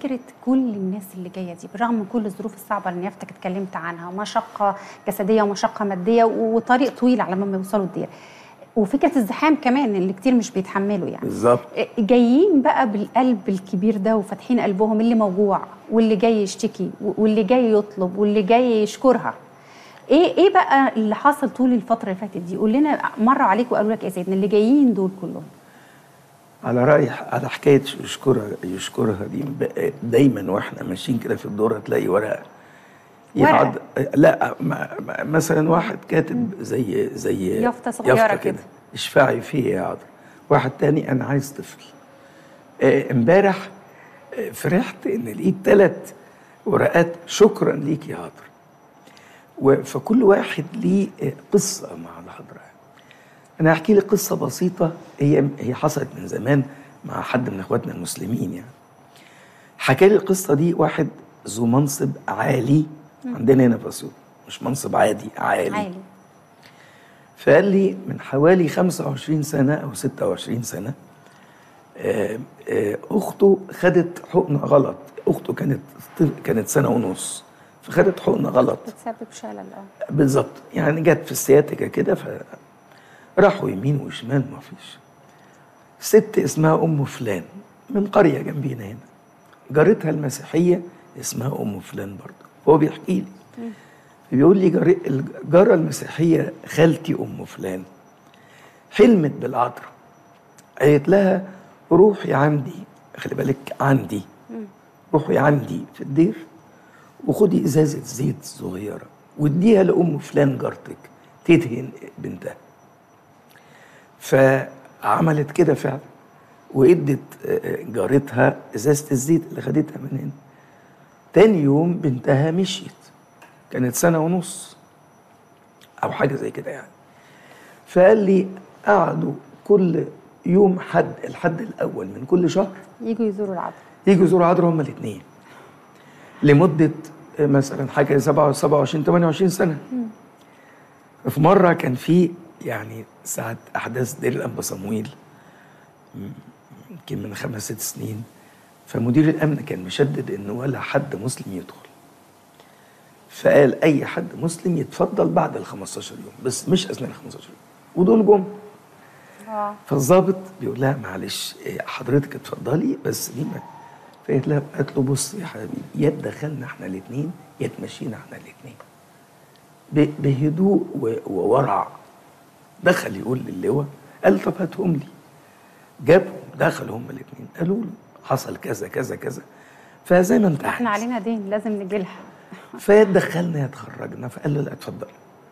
فكره كل الناس اللي جايه دي بالرغم من كل الظروف الصعبه اللي نيافتك اتكلمت عنها مشقه جسديه ومشقه ماديه وطريق طويل على ما يوصلوا الدير وفكره الزحام كمان اللي كتير مش بيتحملوا يعني بالظبط جايين بقى بالقلب الكبير ده وفاتحين قلبهم اللي موجوع واللي جاي يشتكي واللي جاي يطلب واللي جاي يشكرها ايه ايه بقى اللي حصل طول الفتره اللي فاتت دي قول لنا مروا عليك وقالوا لك يا سيدنا اللي جايين دول كلهم على رأي على حكاية يشكرها يشكرها دي ب- دايما واحنا ماشيين كده في الدورة تلاقي ورقة يقعد لا ما ما مثلا واحد كاتب زي زي يافطة صغيرة كده. اشفعي فيه يا عذر واحد تاني انا عايز طفل آه، امبارح آه، فرحت ان لقيت ثلاث ورقات شكرا ليك يا عذر و- فكل واحد ليه آه، قصة مع الحضرة انا هحكي لك قصه بسيطه هي هي حصلت من زمان مع حد من اخواتنا المسلمين يعني حكى لي القصه دي واحد ذو منصب عالي عندنا هنا في اسيوط مش منصب عادي عالي, عالي فقال لي من حوالي 25 سنه او 26 سنه آه، آه، اخته خدت حقنه غلط اخته كانت كانت سنه ونص فخدت حقنه غلط بتسبب شلل اه بالظبط يعني جت في السياتيكا كده فراحوا يمين وشمال ما فيش ست اسمها ام فلان من قريه جنبينا هنا جارتها المسيحيه اسمها ام فلان برضه هو بيحكي لي بيقول لي جار- الجاره المسيحيه خالتي ام فلان حلمت بالعذراء قالت لها روحي عندي خلي بالك عندي روحي عندي في الدير وخدي ازازه زيت صغيره واديها لام فلان جارتك تدهن بنتها فعملت كده فعلا وادت آه، جارتها ازازه الزيت اللي خدتها من هنا تاني يوم بنتها مشيت كانت سنه ونص او حاجه زي كده يعني فقال لي قعدوا كل يوم حد الحد الاول من كل شهر يجوا يزوروا العذراء يجوا يزوروا عذراء هما الاثنين لمده مثلا حاجه 27 28 سنه في مره كان في يعني ساعه احداث دير الانبا صمويل م- يمكن من خمس ست سنين فمدير الامن كان مشدد ان ولا حد مسلم يدخل فقال اي حد مسلم يتفضل بعد ال 15 يوم بس مش اثناء ال 15 يوم ودول جم اه فالظابط بيقول لها معلش إيه، حضرتك اتفضلي بس دي ما فقالت لها قالت له بص يا حبيبي يا تدخلنا احنا الاثنين يا تمشينا احنا الاثنين بهدوء و- وورع دخل يقول للواء قال طب هاتهم لي جابهم دخلوا هم الاثنين قالوا له حصل كذا كذا كذا فزي ما انت احنا عايز علينا دين لازم نجيلها فدخلنا يا تخرجنا فقال له لا اتفضل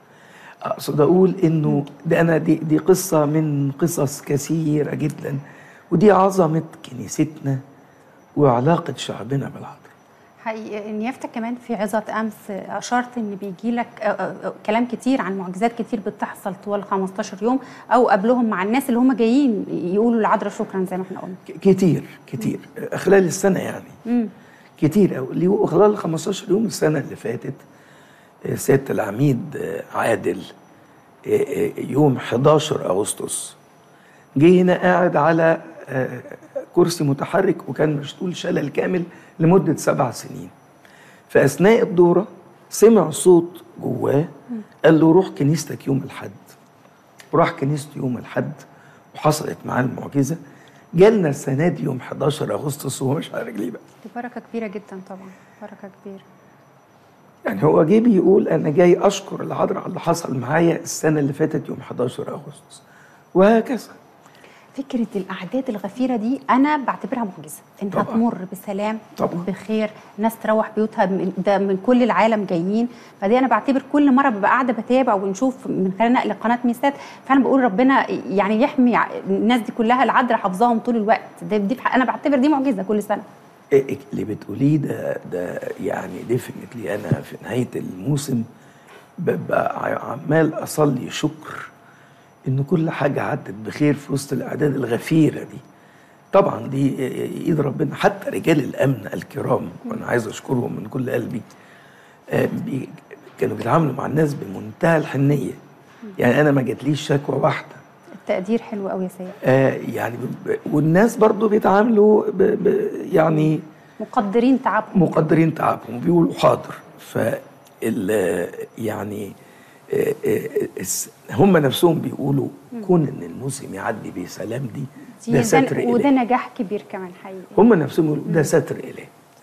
اقصد اقول انه ده انا دي دي قصه من قصص كثيره جدا ودي عظمه كنيستنا وعلاقه شعبنا بالعذراء حقيقي نيافتك كمان في عظة أمس أشرت إن بيجي لك كلام كتير عن معجزات كتير بتحصل طوال 15 يوم أو قبلهم مع الناس اللي هم جايين يقولوا العذراء شكرا زي ما احنا قلنا ك- كتير كتير خلال السنه يعني مم. كتير قوي وخلال ال 15 يوم السنه اللي فاتت آه، سياده العميد آه، عادل آه، آه، يوم 11 اغسطس جه هنا قاعد على آه، كرسي متحرك وكان مشلول شلل كامل لمده سبع سنين في اثناء الدوره سمع صوت جواه قال له روح كنيستك يوم الحد وراح كنيسته يوم الحد وحصلت معاه المعجزه جالنا السنه دي يوم 11 اغسطس وهو مش على رجليه بقى دي بركة كبيرة جدا طبعا بركة كبيرة يعني هو جه بيقول انا جاي اشكر العذراء على اللي حصل معايا السنه اللي فاتت يوم 11 اغسطس وهكذا فكرة الأعداد الغفيرة دي أنا بعتبرها معجزة إنها طبعاً. تمر بسلام طبعاً. بخير ناس تروح بيوتها من, ده من كل العالم جايين فدي أنا بعتبر كل مرة ببقى قاعدة بتابع ونشوف من خلال نقل قناة ميسات فأنا بقول ربنا يعني يحمي ع- الناس دي كلها العذراء حافظاهم طول الوقت ده دي في حق- أنا بعتبر دي معجزة كل سنة إيه إيه اللي بتقوليه ده ده يعني ديفنتلي انا في نهايه الموسم ببقى ع- عمال اصلي شكر ان كل حاجه عدت بخير في وسط الاعداد الغفيره دي طبعا دي ايد ربنا حتى رجال الامن الكرام وانا عايز اشكرهم من كل قلبي آه، بي- كانوا بيتعاملوا مع الناس بمنتهى الحنيه يعني انا ما جاتليش شكوى واحده التقدير حلو قوي يا سيد آه يعني ب- والناس برضو بيتعاملوا ب ب يعني مقدرين تعبهم مقدرين تعبهم بيقولوا حاضر فال يعني آه، آه، الس- هم نفسهم بيقولوا كون ان الموسم يعدي بسلام دي ده دي- ستر ده وده إله نجاح كبير كمان حقيقي هم نفسهم يقولوا ده ستر إله